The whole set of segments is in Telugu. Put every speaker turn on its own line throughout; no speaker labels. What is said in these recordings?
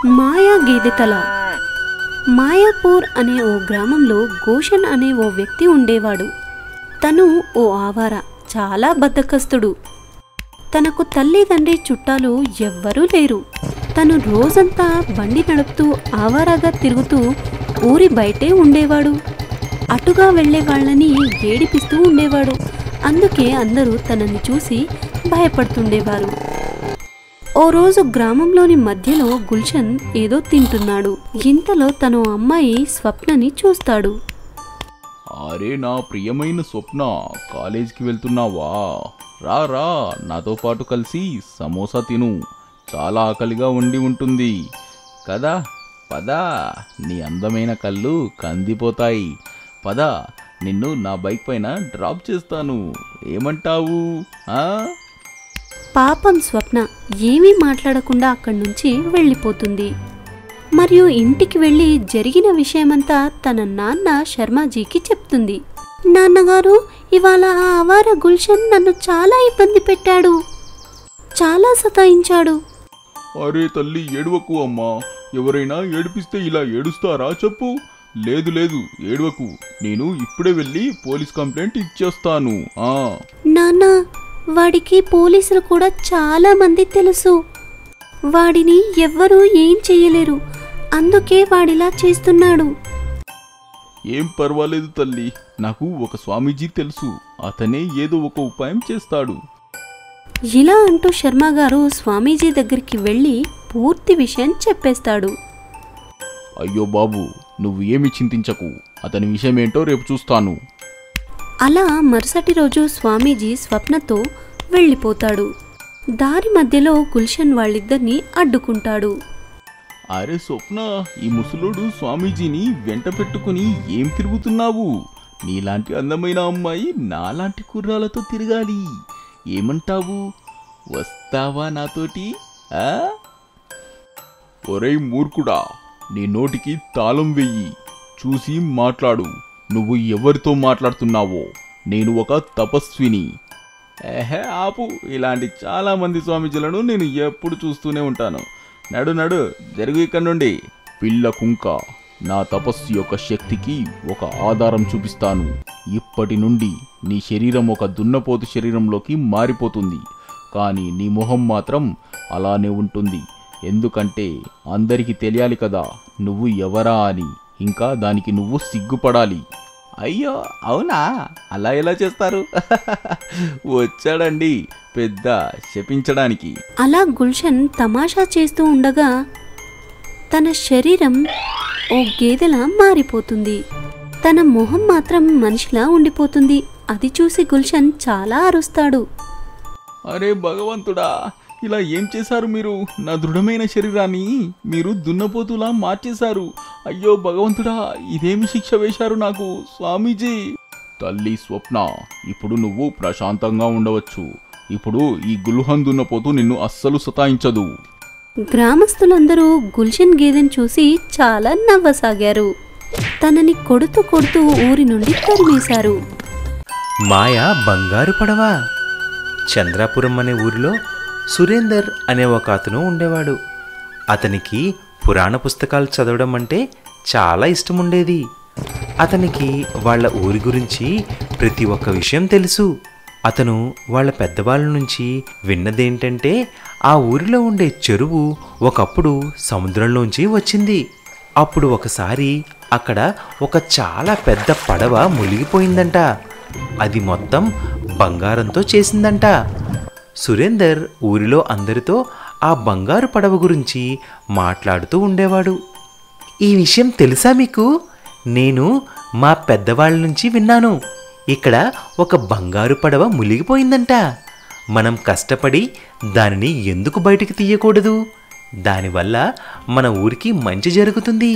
మాయా గేదె తల మాయాపూర్ అనే ఓ గ్రామంలో గోషన్ అనే ఓ వ్యక్తి ఉండేవాడు తను ఓ ఆవార చాలా బద్దకస్తుడు తనకు తల్లిదండ్రి చుట్టాలు ఎవ్వరూ లేరు తను రోజంతా బండి నడుపుతూ ఆవారాగా తిరుగుతూ ఊరి బయటే ఉండేవాడు అటుగా వెళ్ళే వాళ్ళని ఏడిపిస్తూ ఉండేవాడు అందుకే అందరూ తనని చూసి భయపడుతుండేవారు ఓ రోజు గ్రామంలోని మధ్యలో గుల్షన్ ఏదో తింటున్నాడు ఇంతలో తను అమ్మాయి స్వప్నని చూస్తాడు
అరే నా ప్రియమైన స్వప్న కాలేజీకి వెళ్తున్నావా రా రా నాతో పాటు కలిసి సమోసా తిను చాలా ఆకలిగా ఉండి ఉంటుంది కదా పదా నీ అందమైన కళ్ళు కందిపోతాయి పద నిన్ను నా బైక్ పైన డ్రాప్ చేస్తాను ఏమంటావు ఆ
పాపం స్వప్న ఏమీ మాట్లాడకుండా అక్కడి నుంచి వెళ్ళిపోతుంది మరియు ఇంటికి వెళ్ళి జరిగిన విషయమంతా తన నాన్న శర్మాజీకి చెప్తుంది నాన్నగారు ఇవాళ ఆ అవార గుల్షన్ నన్ను చాలా ఇబ్బంది పెట్టాడు చాలా సతాయించాడు
అరే తల్లి ఏడవకు అమ్మా ఎవరైనా ఏడిపిస్తే ఇలా ఏడుస్తారా చెప్పు లేదు లేదు ఏడవకు నేను ఇప్పుడే వెళ్ళి పోలీస్ కంప్లైంట్ ఇచ్చేస్తాను ఆ
నాన్న వాడికి పోలీసులు కూడా చాలా మంది తెలుసు వాడిని ఎవ్వరూ ఏం చెయ్యలేరు అందుకే వాడిలా చేస్తున్నాడు
ఏం పర్వాలేదు తల్లి నాకు ఒక స్వామీజీ తెలుసు అతనే ఏదో ఒక ఉపాయం చేస్తాడు
ఇలా అంటూ శర్మ గారు స్వామీజీ దగ్గరికి వెళ్ళి పూర్తి విషయం చెప్పేస్తాడు
అయ్యో బాబు నువ్వు ఏమి చింతించకు అతని విషయం ఏంటో రేపు చూస్తాను
అలా మరుసటి రోజు స్వామీజీ స్వప్నతో వెళ్ళిపోతాడు దారి మధ్యలో గుల్షన్ వాళ్ళిద్దరినీ అడ్డుకుంటాడు
అరే స్వప్న ఈ ముసలోడు స్వామీజీని వెంట పెట్టుకుని ఏం తిరుగుతున్నావు నీలాంటి అందమైన అమ్మాయి నాలాంటి కుర్రాలతో తిరగాలి ఏమంటావు వస్తావా నాతోటి ఆ ఒరేయ్ మూర్ఖుడా నీ నోటికి తాళం వెయ్యి చూసి మాట్లాడు నువ్వు ఎవరితో మాట్లాడుతున్నావో నేను ఒక తపస్విని ఏహే ఆపు ఇలాంటి చాలా మంది స్వామీజీలను నేను ఎప్పుడు చూస్తూనే ఉంటాను నడు నడు జరుగు ఇక్కడ నుండి పిల్ల కుంక నా తపస్సు యొక్క శక్తికి ఒక ఆధారం చూపిస్తాను ఇప్పటి నుండి నీ శరీరం ఒక దున్నపోతు శరీరంలోకి మారిపోతుంది కానీ నీ మొహం మాత్రం అలానే ఉంటుంది ఎందుకంటే అందరికీ తెలియాలి కదా నువ్వు ఎవరా అని ఇంకా దానికి నువ్వు సిగ్గుపడాలి అయ్యో అవునా అలా ఎలా చేస్తారు వచ్చాడండి పెద్ద శపించడానికి
అలా గుల్షన్ తమాషా చేస్తూ ఉండగా తన శరీరం ఓ గేదెలా మారిపోతుంది తన మొహం మాత్రం మనిషిలా ఉండిపోతుంది అది చూసి గుల్షన్ చాలా అరుస్తాడు
అరే భగవంతుడా ఇలా ఏం చేశారు మీరు నా దృఢమైన శరీరాన్ని మీరు దున్నపోతులా మార్చేశారు అయ్యో భగవంతుడా ఇదేమి శిక్ష వేశారు నాకు స్వామీజీ తల్లి స్వప్న ఇప్పుడు నువ్వు ప్రశాంతంగా ఉండవచ్చు ఇప్పుడు ఈ గుల్హన్ దున్నపోతు నిన్ను అస్సలు సతాయించదు
గ్రామస్తులందరూ గుల్షన్ గేదెను చూసి చాలా నవ్వసాగారు తనని కొడుతూ కొడుతూ ఊరి నుండి తరిమేశారు
మాయ బంగారు పడవ చంద్రాపురం అనే ఊరిలో సురేందర్ అనే ఒక అతను ఉండేవాడు అతనికి పురాణ పుస్తకాలు చదవడం అంటే చాలా ఇష్టం ఉండేది అతనికి వాళ్ళ ఊరి గురించి ప్రతి ఒక్క విషయం తెలుసు అతను వాళ్ళ పెద్దవాళ్ళ నుంచి విన్నదేంటంటే ఆ ఊరిలో ఉండే చెరువు ఒకప్పుడు సముద్రంలోంచి వచ్చింది అప్పుడు ఒకసారి అక్కడ ఒక చాలా పెద్ద పడవ మునిగిపోయిందంట అది మొత్తం బంగారంతో చేసిందంట సురేందర్ ఊరిలో అందరితో ఆ బంగారు పడవ గురించి మాట్లాడుతూ ఉండేవాడు ఈ విషయం తెలుసా మీకు నేను మా పెద్దవాళ్ళ నుంచి విన్నాను ఇక్కడ ఒక బంగారు పడవ మునిగిపోయిందంట మనం కష్టపడి దానిని ఎందుకు బయటికి తీయకూడదు దానివల్ల మన ఊరికి మంచి జరుగుతుంది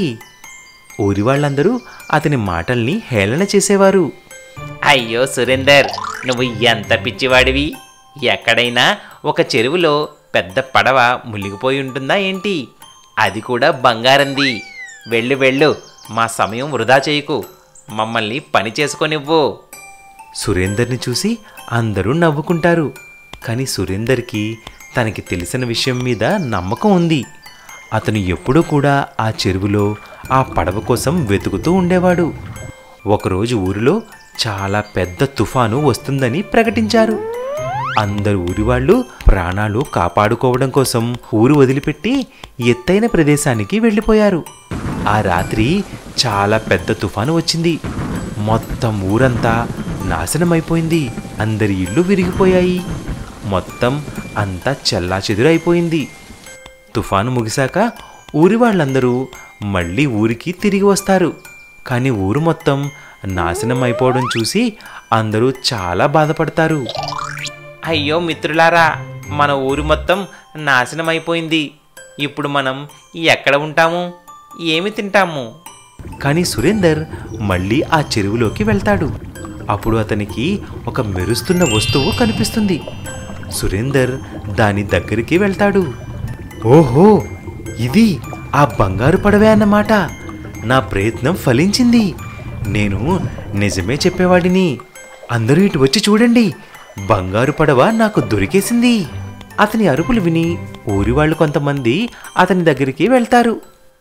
ఊరి వాళ్ళందరూ అతని మాటల్ని హేళన చేసేవారు
అయ్యో సురేందర్ నువ్వు ఎంత పిచ్చివాడివి ఎక్కడైనా ఒక చెరువులో పెద్ద పడవ మునిగిపోయి ఉంటుందా ఏంటి అది కూడా బంగారంది వెళ్ళు వెళ్ళు మా సమయం వృధా చేయకు మమ్మల్ని పని చేసుకొనివ్వు
సురేందర్ని చూసి అందరూ నవ్వుకుంటారు కానీ సురేందర్కి తనకి తెలిసిన విషయం మీద నమ్మకం ఉంది అతను ఎప్పుడూ కూడా ఆ చెరువులో ఆ పడవ కోసం వెతుకుతూ ఉండేవాడు ఒకరోజు ఊరిలో చాలా పెద్ద తుఫాను వస్తుందని ప్రకటించారు అందరు ఊరి వాళ్ళు ప్రాణాలు కాపాడుకోవడం కోసం ఊరు వదిలిపెట్టి ఎత్తైన ప్రదేశానికి వెళ్ళిపోయారు ఆ రాత్రి చాలా పెద్ద తుఫాను వచ్చింది మొత్తం ఊరంతా నాశనమైపోయింది అందరి ఇళ్ళు విరిగిపోయాయి మొత్తం అంతా చెల్లాచెదురైపోయింది తుఫాను ముగిశాక ఊరి వాళ్ళందరూ మళ్ళీ ఊరికి తిరిగి వస్తారు కానీ ఊరు మొత్తం నాశనం అయిపోవడం చూసి అందరూ చాలా బాధపడతారు
అయ్యో మిత్రులారా మన ఊరు మొత్తం నాశనం అయిపోయింది ఇప్పుడు మనం ఎక్కడ ఉంటాము ఏమి తింటాము
కానీ సురేందర్ మళ్ళీ ఆ చెరువులోకి వెళ్తాడు అప్పుడు అతనికి ఒక మెరుస్తున్న వస్తువు కనిపిస్తుంది సురేందర్ దాని దగ్గరికి వెళ్తాడు ఓహో ఇది ఆ బంగారు పడవే అన్నమాట నా ప్రయత్నం ఫలించింది నేను నిజమే చెప్పేవాడిని అందరూ ఇటు వచ్చి చూడండి బంగారు పడవ నాకు దొరికేసింది అతని అరుపులు విని ఊరి వాళ్ళు కొంతమంది అతని దగ్గరికి వెళ్తారు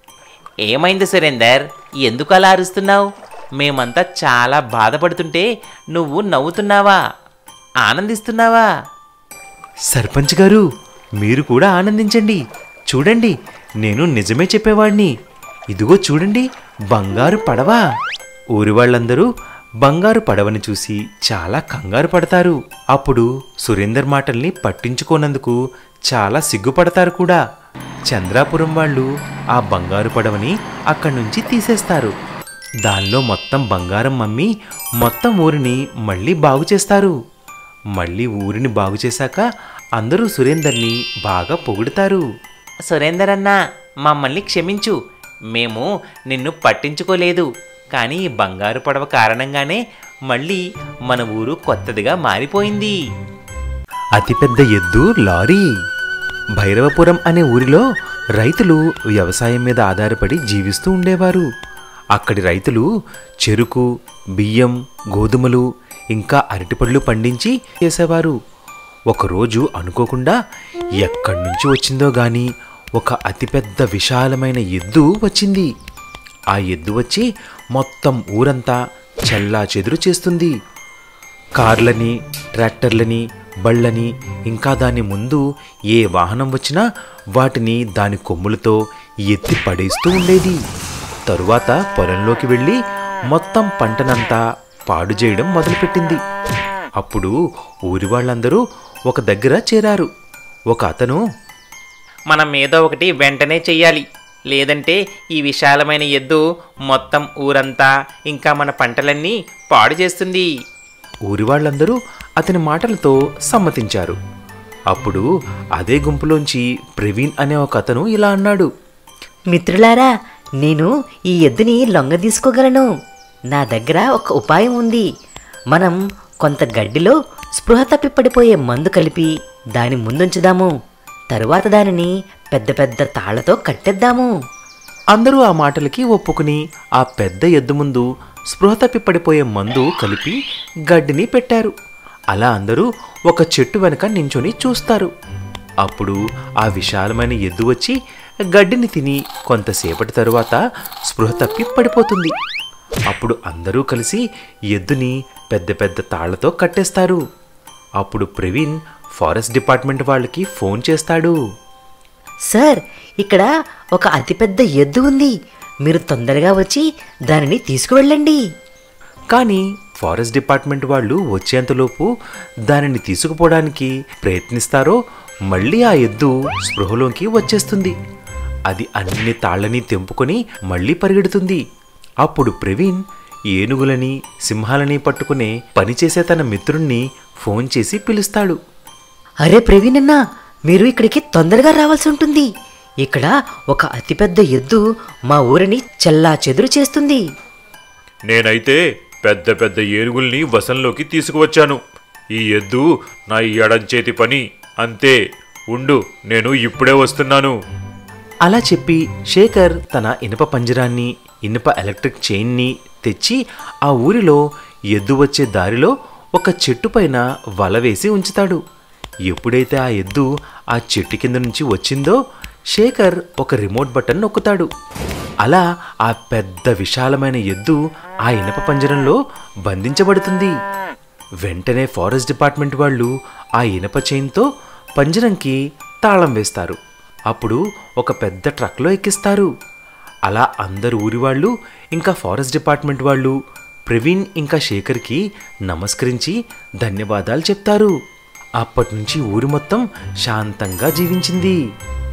ఏమైంది సురేందర్ ఎందుకు అలా అరుస్తున్నావు మేమంతా చాలా బాధపడుతుంటే నువ్వు నవ్వుతున్నావా ఆనందిస్తున్నావా
సర్పంచ్ గారు మీరు కూడా ఆనందించండి చూడండి నేను నిజమే చెప్పేవాడిని ఇదిగో చూడండి బంగారు పడవ ఊరి వాళ్ళందరూ బంగారు పడవని చూసి చాలా కంగారు పడతారు అప్పుడు సురేందర్ మాటల్ని పట్టించుకోనందుకు చాలా సిగ్గుపడతారు కూడా చంద్రాపురం వాళ్ళు ఆ బంగారు పడవని అక్కడి నుంచి తీసేస్తారు దానిలో మొత్తం బంగారం మమ్మీ మొత్తం ఊరిని మళ్ళీ బాగు చేస్తారు మళ్ళీ ఊరిని బాగు చేశాక అందరూ సురేందర్ని బాగా పొగుడుతారు
సురేందర్ అన్నా మమ్మల్ని క్షమించు మేము నిన్ను పట్టించుకోలేదు కానీ ఈ బంగారు పడవ కారణంగానే మళ్ళీ మన ఊరు కొత్తదిగా మారిపోయింది
అతిపెద్ద ఎద్దు లారీ భైరవపురం అనే ఊరిలో రైతులు వ్యవసాయం మీద ఆధారపడి జీవిస్తూ ఉండేవారు అక్కడి రైతులు చెరుకు బియ్యం గోధుమలు ఇంకా అరటిపళ్ళు పండించి చేసేవారు ఒకరోజు అనుకోకుండా ఎక్కడి నుంచి వచ్చిందో గాని ఒక అతిపెద్ద విశాలమైన ఎద్దు వచ్చింది ఆ ఎద్దు వచ్చి మొత్తం ఊరంతా చెల్లా చెదురు చేస్తుంది కార్లని ట్రాక్టర్లని బళ్ళని ఇంకా దాని ముందు ఏ వాహనం వచ్చినా వాటిని దాని కొమ్ములతో ఎత్తి పడేస్తూ ఉండేది తరువాత పొలంలోకి వెళ్ళి మొత్తం పంటనంతా పాడు చేయడం మొదలుపెట్టింది అప్పుడు ఊరి వాళ్ళందరూ ఒక దగ్గర చేరారు ఒక అతను
మనం ఏదో ఒకటి వెంటనే చెయ్యాలి లేదంటే ఈ విశాలమైన ఎద్దు మొత్తం ఊరంతా ఇంకా మన పంటలన్నీ పాడు చేస్తుంది
ఊరి వాళ్ళందరూ అతని మాటలతో సమ్మతించారు అప్పుడు అదే గుంపులోంచి ప్రవీణ్ అనే ఒక అతను ఇలా అన్నాడు
మిత్రులారా నేను ఈ ఎద్దుని లొంగ తీసుకోగలను నా దగ్గర ఒక ఉపాయం ఉంది మనం కొంత గడ్డిలో స్పృహ తప్పి పడిపోయే మందు కలిపి దాని ముందుంచుదాము తరువాత దానిని పెద్ద పెద్ద తాళ్లతో కట్టేద్దాము
అందరూ ఆ మాటలకి ఒప్పుకుని ఆ పెద్ద ఎద్దు ముందు స్పృహ తప్పి పడిపోయే మందు కలిపి గడ్డిని పెట్టారు అలా అందరూ ఒక చెట్టు వెనక నించొని చూస్తారు అప్పుడు ఆ విశాలమైన ఎద్దు వచ్చి గడ్డిని తిని కొంతసేపటి తరువాత స్పృహ తప్పి పడిపోతుంది అప్పుడు అందరూ కలిసి ఎద్దుని పెద్ద పెద్ద తాళ్లతో కట్టేస్తారు అప్పుడు ప్రవీణ్ ఫారెస్ట్ డిపార్ట్మెంట్ వాళ్ళకి ఫోన్ చేస్తాడు
సార్ ఇక్కడ ఒక అతిపెద్ద ఎద్దు ఉంది మీరు తొందరగా వచ్చి దానిని తీసుకువెళ్ళండి
కానీ ఫారెస్ట్ డిపార్ట్మెంట్ వాళ్ళు వచ్చేంతలోపు దానిని తీసుకుపోవడానికి ప్రయత్నిస్తారో మళ్ళీ ఆ ఎద్దు స్పృహలోకి వచ్చేస్తుంది అది అన్ని తాళ్ళని తెంపుకొని మళ్ళీ పరిగెడుతుంది అప్పుడు ప్రవీణ్ ఏనుగులని సింహాలని పట్టుకునే పనిచేసే తన మిత్రుణ్ణి ఫోన్ చేసి పిలుస్తాడు
అరే ప్రవీణ్ అన్న మీరు ఇక్కడికి తొందరగా రావాల్సి ఉంటుంది ఇక్కడ ఒక అతిపెద్ద ఎద్దు మా ఊరిని చెల్లా చెదురు చేస్తుంది
నేనైతే పెద్ద పెద్ద ఏనుగుల్ని వశంలోకి తీసుకువచ్చాను ఈ ఎద్దు నా ఎడంచేతి పని అంతే ఉండు నేను ఇప్పుడే వస్తున్నాను
అలా చెప్పి శేఖర్ తన ఇనుప పంజరాన్ని ఇనుప ఎలక్ట్రిక్ చైన్ని తెచ్చి ఆ ఊరిలో ఎద్దు వచ్చే దారిలో ఒక చెట్టు పైన వల వేసి ఉంచుతాడు ఎప్పుడైతే ఆ ఎద్దు ఆ చెట్టు కింద నుంచి వచ్చిందో శేఖర్ ఒక రిమోట్ బటన్ నొక్కుతాడు అలా ఆ పెద్ద విశాలమైన ఎద్దు ఆ ఇనప పంజరంలో బంధించబడుతుంది వెంటనే ఫారెస్ట్ డిపార్ట్మెంట్ వాళ్ళు ఆ ఇనప చైన్తో పంజరంకి తాళం వేస్తారు అప్పుడు ఒక పెద్ద ట్రక్లో ఎక్కిస్తారు అలా అందరు ఊరి వాళ్ళు ఇంకా ఫారెస్ట్ డిపార్ట్మెంట్ వాళ్ళు ప్రవీణ్ ఇంకా శేఖర్కి నమస్కరించి ధన్యవాదాలు చెప్తారు అప్పటి నుంచి ఊరి మొత్తం శాంతంగా జీవించింది